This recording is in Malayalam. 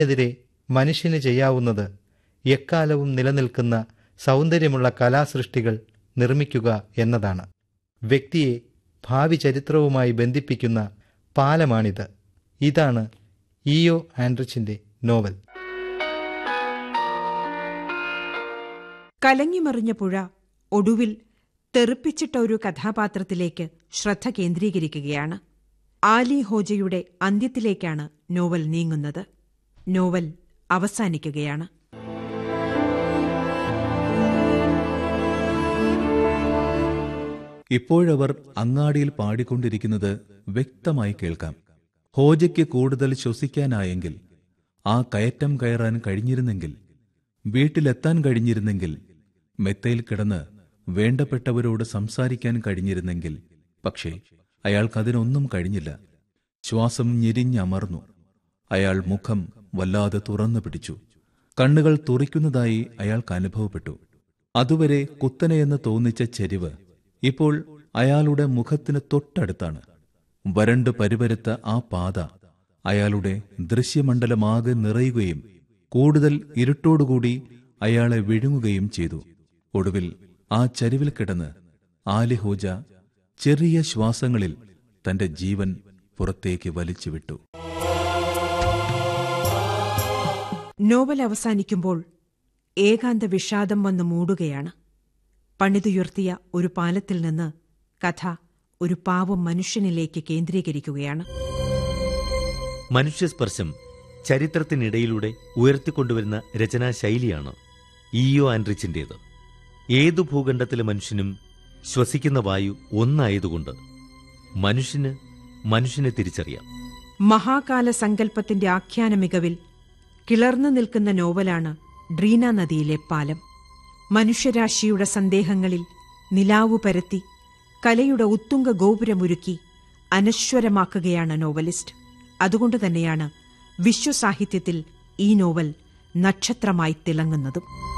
എതിരെ മനുഷ്യന് ചെയ്യാവുന്നത് എക്കാലവും നിലനിൽക്കുന്ന സൗന്ദര്യമുള്ള കലാസൃഷ്ടികൾ നിർമ്മിക്കുക എന്നതാണ് വ്യക്തിയെ ഭാവി ചരിത്രവുമായി ബന്ധിപ്പിക്കുന്ന പാലമാണിത് ഇതാണ് ഇയോ ആൻഡ്രിച്ചിന്റെ നോവൽ കലങ്ങിമറിഞ്ഞ പുഴ ഒടുവിൽ തെറിപ്പിച്ചിട്ട ഒരു കഥാപാത്രത്തിലേക്ക് ശ്രദ്ധ കേന്ദ്രീകരിക്കുകയാണ് ആലി ഹോജയുടെ അന്ത്യത്തിലേക്കാണ് നോവൽ നീങ്ങുന്നത് നോവൽ അവസാനിക്കുകയാണ് ഇപ്പോഴവർ അങ്ങാടിയിൽ പാടിക്കൊണ്ടിരിക്കുന്നത് വ്യക്തമായി കേൾക്കാം ഹോജയ്ക്ക് കൂടുതൽ ശ്വസിക്കാനായെങ്കിൽ ആ കയറ്റം കയറാൻ കഴിഞ്ഞിരുന്നെങ്കിൽ വീട്ടിലെത്താൻ കഴിഞ്ഞിരുന്നെങ്കിൽ മെത്തയിൽ കിടന്ന് വേണ്ടപ്പെട്ടവരോട് സംസാരിക്കാൻ കഴിഞ്ഞിരുന്നെങ്കിൽ പക്ഷേ അയാൾക്കതിനൊന്നും കഴിഞ്ഞില്ല ശ്വാസം ഞെരിഞ്ഞമർന്നു അയാൾ മുഖം വല്ലാതെ തുറന്നു പിടിച്ചു കണ്ണുകൾ തുറിക്കുന്നതായി അയാൾക്ക് അനുഭവപ്പെട്ടു അതുവരെ കുത്തനെയെന്ന് തോന്നിച്ച ചെരിവ് ഇപ്പോൾ അയാളുടെ മുഖത്തിന് തൊട്ടടുത്താണ് വരണ്ട് പരിവരുത്ത ആ പാത അയാളുടെ ദൃശ്യമണ്ഡലമാകെ നിറയുകയും കൂടുതൽ ഇരുട്ടോടുകൂടി അയാളെ വിഴുങ്ങുകയും ചെയ്തു ഒടുവിൽ ആ ചരിവിൽ കിടന്ന് ആലിഹോജ ചെറിയ ശ്വാസങ്ങളിൽ തന്റെ ജീവൻ പുറത്തേക്ക് വലിച്ചുവിട്ടു നോവൽ അവസാനിക്കുമ്പോൾ ഏകാന്ത വിഷാദം വന്ന് മൂടുകയാണ് പണിതുയർത്തിയ ഒരു പാലത്തിൽ നിന്ന് കഥ ഒരു പാവം മനുഷ്യനിലേക്ക് കേന്ദ്രീകരിക്കുകയാണ് മനുഷ്യസ്പർശം ചരിത്രത്തിനിടയിലൂടെ ഉയർത്തിക്കൊണ്ടുവരുന്ന രചനാശൈലിയാണ് ഇയോ ആൻഡ്രിച്ചിന്റേത് ഏതു ഭൂഖണ്ഡത്തിലെ മനുഷ്യനും ശ്വസിക്കുന്ന വായു ഒന്നായതുകൊണ്ട് മനുഷ്യന് മനുഷ്യനെ തിരിച്ചറിയാം മഹാകാല സങ്കല്പത്തിന്റെ ആഖ്യാന മികവിൽ കിളർന്നു നിൽക്കുന്ന നോവലാണ് ഡ്രീന നദിയിലെ പാലം മനുഷ്യരാശിയുടെ സന്ദേഹങ്ങളിൽ നിലാവു പരത്തി കലയുടെ ഉത്തുംഗ ഗോപുരമൊരുക്കി അനശ്വരമാക്കുകയാണ് നോവലിസ്റ്റ് അതുകൊണ്ട് തന്നെയാണ് വിശ്വസാഹിത്യത്തിൽ ഈ നോവൽ നക്ഷത്രമായി തിളങ്ങുന്നതും